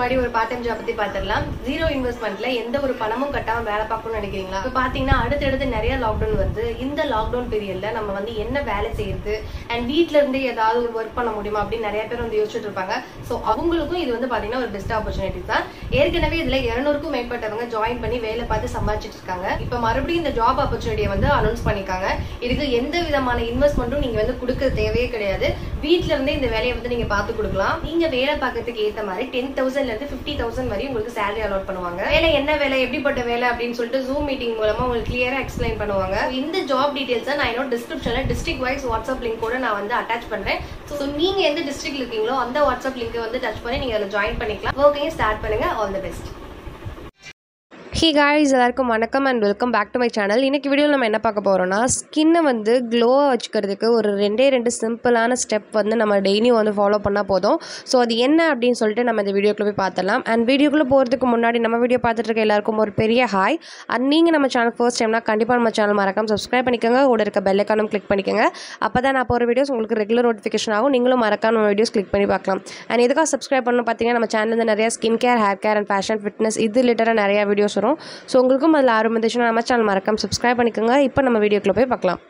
முன்னாடி ஒரு part time job பத்தி பாத்திரலாம் ஜீரோ இன்வெஸ்ட்மெண்ட்ல எந்த ஒரு பணமும் கட்டாம வேலை பார்க்கணும்னு நினைக்கிறீங்களா இப்போ பாத்தீங்கன்னா அடுத்தடுத்து நிறைய லாக்டவுன் வருது இந்த லாக்டவுன் பீரியட்ல நம்ம வந்து என்ன வேலை செய்யறது அண்ட் வீட்ல இருந்து ஏதாவது ஒரு ஒர்க் பண்ண முடியுமா அப்படின்னு நிறைய பேர் வந்து யோசிச்சுட்டு இருப்பாங்க ஸோ அவங்களுக்கும் இது வந்து பாத்தீங்கன்னா ஒரு பெஸ்ட் ஆப்பர்ச்சுனிட்டி தான் ஏற்கனவே இதுல இருநூறுக்கும் மேற்பட்டவங்க ஜாயின் பண்ணி வேலை பார்த்து சம்பாதிச்சிட்டு இருக்காங்க இப்போ மறுபடியும் இந்த ஜாப் ஆப்பர்ச்சுனிட்டியை வந்து அனௌன்ஸ் பண்ணிருக்காங்க இதுக்கு எந்த விதமான இன்வெஸ்ட்மெண்ட்டும் நீங்க வந்து கொடுக்க தேவையே கிடையாது வீட்ல இருந்தே இந்த வேலையை வந்து நீங்க பார்த்து கொடுக்கலாம் நீங்க வேலை பார்க்கறதுக்கு ஏத்த மாதிரி டென் தௌசண்ட்ல இருந்து ஃபிஃப்டி தௌசண்ட் வரையும் உங்களுக்கு சேலரி அலாட் பண்ணுவாங்க வேலை என்ன வேலை எப்படிப்பட்ட வேலை அப்படின்னு சொல்லிட்டு ஜூம் மீட்டிங் மூலமா உங்களுக்கு கிளியரா எக்ஸ்பிளைன் பண்ணுவாங்க இந்த ஜாப் டீடைல்ஸ் நான் என்னோட டிஸ்கிரிப்ஷன்ல டிஸ்ட்ரிக்ட் வைஸ் வாட்ஸ்அப் லிங்க் கூட நான் வந்து அட்டாச் பண்றேன் ஸோ நீங்க எந்த டிஸ்ட்ரிக்ட் இருக்கீங்களோ அந்த வாட்ஸ்அப் லிங்க் வந்து டச் பண்ணி நீங்க அதில் ஜாயின் பண்ணிக்கலாம் ஒர்க்கையும் ஸ்டார்ட் பண்ணுங்க all the best hey guys எல்லாருக்கும் வணக்கம் and welcome back to my channel இன்னைக்கு வீடியோவில் நம்ம என்ன பார்க்க போகிறோம்னா ஸ்கின்னை வந்து க்ளோவாக வச்சுக்கிறதுக்கு ஒரு ரெண்டே ரெண்டு சிம்பிளான ஸ்டெப் வந்து நம்ம டெய்லியும் வந்து ஃபாலோ பண்ணால் போதும் ஸோ அது என்ன அப்படின்னு சொல்லிட்டு நம்ம இந்த வீடியோக்குள்ளே போய் பார்த்துடலாம் அண்ட் வீடியோக்குள்ளே போகிறதுக்கு முன்னாடி நம்ம வீடியோ பார்த்துட்டு இருக்க எல்லாருக்கும் ஒரு பெரிய ஹாய் அண்ட் நீங்கள் நம்ம சேனல் ஃபர்ஸ்ட் டைம்னா கண்டிப்பாக நம்ம சேனல் மறக்காம சப்ஸ்கிரைப் பண்ணிக்கோங்க கூட இருக்க பெல் ஐக்கானும் கிளிக் பண்ணிக்கோங்க அப்போ தான் நான் போகிற வீடியோஸ் உங்களுக்கு ரெகுலர் நோட்டிஃபிகேஷன் ஆகும் நீங்களும் மறக்காம நம்ம வீடியோஸ் கிளிக் பண்ணி பார்க்கலாம் அண்ட் எதுக்காக சப்ஸ்கிரைப் பண்ணணும் பார்த்தீங்கன்னா நம்ம சேனலில் நிறைய skin care hair care and fashion fitness இது ரிலேட்டடாக நிறைய வீடியோஸ் வரும் ஸோ உங்களுக்கும் அதில் ஆர்வம் இருந்துச்சுன்னா நம்ம சேனல் மறக்காம சப்ஸ்கிரைப் பண்ணிக்கோங்க இப்போ நம்ம வீடியோக்குள்ளே போய் பார்க்கலாம்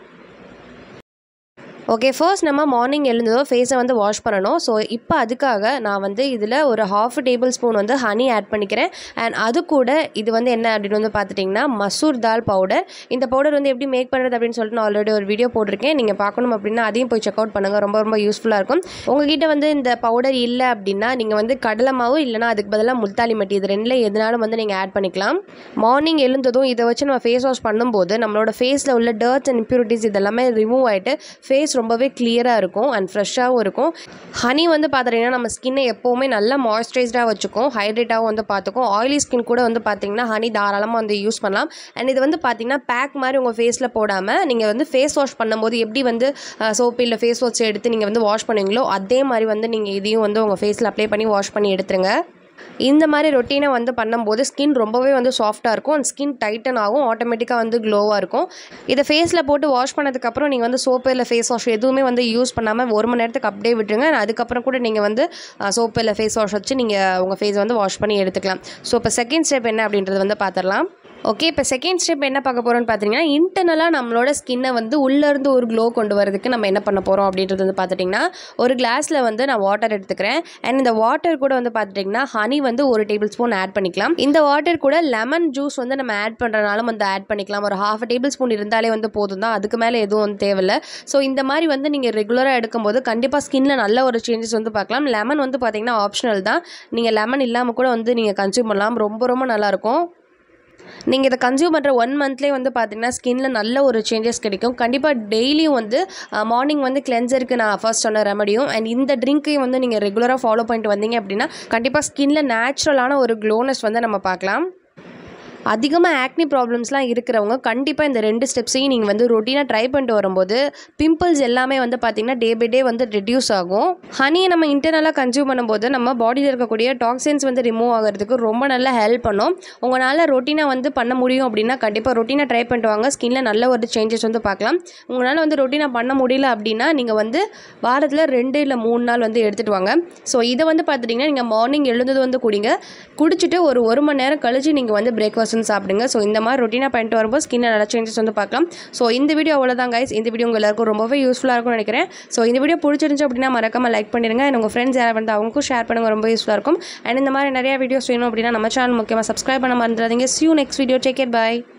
ஓகே ஃபர்ஸ்ட் நம்ம மார்னிங் எழுந்ததும் ஃபேஸை வந்து வாஷ் பண்ணணும் ஸோ இப்போ அதுக்காக நான் வந்து இதில் ஒரு ஹாஃப் டேபிள் ஸ்பூன் வந்து ஹனி ஆட் பண்ணிக்கிறேன் அண்ட் அது கூட இது வந்து என்ன அப்படின்னு வந்து பார்த்துட்டிங்கன்னா மசூர் தால் பவுடர் இந்த பவுடர் வந்து எப்படி மேக் பண்ணுறது அப்படின்னு சொல்லிட்டு நான் ஆல்ரெடி ஒரு வீடியோ போட்டிருக்கேன் நீங்கள் பார்க்கணும் அப்படின்னா அதையும் போய் செக் அவுட் பண்ணுங்கள் ரொம்ப ரொம்ப யூஸ்ஃபுல்லாக இருக்கும் உங்ககிட்ட வந்து இந்த பவுடர் இல்லை அப்படின்னா நீங்கள் வந்து கடலை மாவு இல்லைனா அதுக்கு பதிலாக முல்தாலி மட்டி இது ரெண்டில் எதுனாலும் வந்து நீங்கள் ஆட் பண்ணிக்கலாம் மார்னிங் எழுந்ததும் இதை வச்சு நம்ம ஃபேஸ் வாஷ் பண்ணும்போது நம்மளோட ஃபேஸில் உள்ள டர்ட்ஸ் அண்ட் இம்ப்யூரிட்டிஸ் இதெல்லாமே ரிமூவ் ஆகிட்டு ஃபேஸ் ரொம்பவே கிளியராக இருக்கும் அண்ட் ஃப்ரெஷ்ஷாகவும் இருக்கும் ஹனி வந்து பார்த்துட்டிங்கன்னா நம்ம ஸ்கின்னை எப்போவுமே நல்லா மாய்ஸ்சரைஸ்டாக வச்சுக்கும் ஹைட்ரேட்டாகவும் வந்து பார்த்துக்கும் ஆயிலி ஸ்கின் கூட வந்து பார்த்தீங்கன்னா ஹனி தாராளமாக வந்து யூஸ் பண்ணலாம் அண்ட் இது வந்து பார்த்தீங்கன்னா பேக் மாதிரி உங்கள் ஃபேஸில் போடாமல் நீங்கள் வந்து ஃபேஸ் வாஷ் பண்ணும்போது எப்படி வந்து சோப்பு இல்லை ஃபேஸ் வாஷ் எடுத்து நீங்கள் வந்து வாஷ் பண்ணுவீங்களோ அதே மாதிரி வந்து நீங்கள் இதையும் வந்து உங்கள் ஃபேஸில் அப்ளை பண்ணி வாஷ் பண்ணி எடுத்துருங்க இந்த மாதிரி ரொட்டீனை வந்து பண்ணும்போது ஸ்கின் ரொம்பவே வந்து சாஃப்டாக இருக்கும் அண்ட் ஸ்கின் டைட்டன் ஆகும் ஆட்டோமேட்டிக்காக வந்து க்ளோவாக இருக்கும் இதை ஃபேஸில் போட்டு வாஷ் பண்ணதுக்கப்புறம் நீங்கள் வந்து சோப்பு இல்லை ஃபேஸ் வாஷ் எதுவுமே வந்து யூஸ் பண்ணாமல் ஒரு மணி நேரத்துக்கு அப்படியே விட்டுருங்க and அதுக்கப்புறம் கூட நீங்கள் வந்து சோப்பு இல்லை ஃபேஸ் வாஷ் வச்சு நீங்கள் உங்கள் ஃபேஸை வந்து வாஷ் பண்ணி எடுத்துக்கலாம் ஸோ இப்போ செகண்ட் ஸ்டெப் என்ன அப்படின்றது வந்து பார்த்துடலாம் ஓகே இப்போ செகண்ட் ஸ்டெப் என்ன பார்க்க போகிறோம்னு பார்த்தீங்கன்னா இன்டர்னலாக நம்மளோட ஸ்கின்னை வந்து உள்ளேருந்து ஒரு க்ளோ கொண்டு வரதுக்கு நம்ம என்ன பண்ண போகிறோம் அப்படின்றது வந்து பார்த்துட்டிங்கன்னா ஒரு கிளாஸில் வந்து நான் வாட்டர் எடுத்துக்கிறேன் அண்ட் இந்த வாட்டர் கூட வந்து பார்த்துட்டிங்கன்னா ஹனி வந்து ஒரு டேபிள் ஸ்பூன் ஆட் பண்ணிக்கலாம் இந்த வாட்டர் கூட லெமன் ஜூஸ் வந்து நம்ம ஆட் பண்ணுறனாலும் வந்து ஆட் பண்ணிக்கலாம் ஒரு ஹாஃப் டேபிள் ஸ்பூன் இருந்தாலே வந்து போதும் தான் அதுக்கு மேலே எதுவும் வந்து தேவையில்லை ஸோ இந்த மாதிரி வந்து நீங்கள் ரெகுலராக எடுக்கும்போது கண்டிப்பாக ஸ்கின்ல நல்ல ஒரு சேஞ்சஸ் வந்து பார்க்கலாம் லெமன் வந்து பார்த்தீங்கன்னா ஆப்ஷனல் தான் நீங்கள் லெமன் இல்லாமல் கூட வந்து நீங்கள் கன்சியூம் பண்ணலாம் ரொம்ப ரொம்ப நல்லாயிருக்கும் நீங்கள் இதை கன்சியூம் பண்ணுற ஒன் மந்த்லேயே வந்து பார்த்தீங்கன்னா ஸ்கின்ல நல்ல ஒரு சேஞ்சஸ் கிடைக்கும் கண்டிப்பாக டெய்லியும் வந்து மார்னிங் வந்து கிளென்சருக்கு நான் ஃபர்ஸ்ட் சொன்ன ரெமடியும் அண்ட் இந்த ட்ரிங்க்கையும் வந்து நீங்கள் ரெகுலராக ஃபாலோ பண்ணிட்டு வந்தீங்க அப்படின்னா கண்டிப்பாக ஸ்கின்ல நேச்சுரலான ஒரு க்ளோனஸ் வந்து நம்ம பார்க்கலாம் அதிகமாக ஆக்னி ப்ராப்ளம்ஸ்லாம் இருக்கிறவங்க கண்டிப்பாக இந்த ரெண்டு ஸ்டெப்ஸையும் நீங்கள் வந்து ரொட்டீனாக ட்ரை பண்ணிட்டு வரும்போது பிம்பிள்ஸ் எல்லாமே வந்து பார்த்திங்கன்னா டே பை டே வந்து ரெடியூஸ் ஆகும் ஹனியை நம்ம இன்டர்னலாக கன்சியூம் பண்ணும்போது நம்ம பாடியில் இருக்கக்கூடிய டாக்ஸின்ஸ் வந்து ரிமூவ் ஆகிறதுக்கு ரொம்ப நல்லா ஹெல்ப் பண்ணும் உங்களால் ரொட்டீனாக வந்து பண்ண முடியும் அப்படின்னா கண்டிப்பாக ரொட்டீனாக ட்ரை பண்ணிட்டு வாங்க ஸ்கின்ல நல்ல ஒரு சேஞ்சஸ் வந்து பார்க்கலாம் உங்களால் வந்து ரொட்டீனாக பண்ண முடியல அப்படின்னா நீங்கள் வந்து வாரத்தில் ரெண்டு இல்லை மூணு நாள் வந்து எடுத்துகிட்டு வாங்க ஸோ இதை வந்து பார்த்துட்டிங்கன்னா நீங்கள் மார்னிங் எழுந்தது வந்து குடிங்க குடிச்சிட்டு ஒரு ஒரு மணி நேரம் கழிச்சு நீங்கள் வந்து பிரேக்ஃபாஸ்ட் சாப்பிடுங்க ஸோ இந்த மாதிரி ரொட்டீனாக பண்ணிட்டு வரும்போது ஸ்கின்ல நல்ல சேஞ்சஸ் வந்து பார்க்கலாம் ஸோ இந்த வீடியோ அவ்வளோதான் கைஸ் இந்த வீடியோ உங்கள் எல்லாருக்கும் ரொம்பவே யூஸ்ஃபுல்லாக இருக்கும்னு நினைக்கிறேன் ஸோ இந்த வீடியோ பிடிச்சிருந்துச்சு அப்படின்னா மறக்காம லைக் பண்ணிடுங்க and உங்கள் ஃப்ரெண்ட்ஸ் யாராவது வந்து அவங்களுக்கும் ஷேர் பண்ணுங்க ரொம்ப யூஸ்ஃபுல்லாக இருக்கும் அண்ட் இந்த மாதிரி நிறைய வீடியோஸ் வேணும் அப்படின்னா நம்ம சேனல் முக்கியமாக சப்ஸ்கிரைப் பண்ண மறந்துடாதீங்க see you next video take care by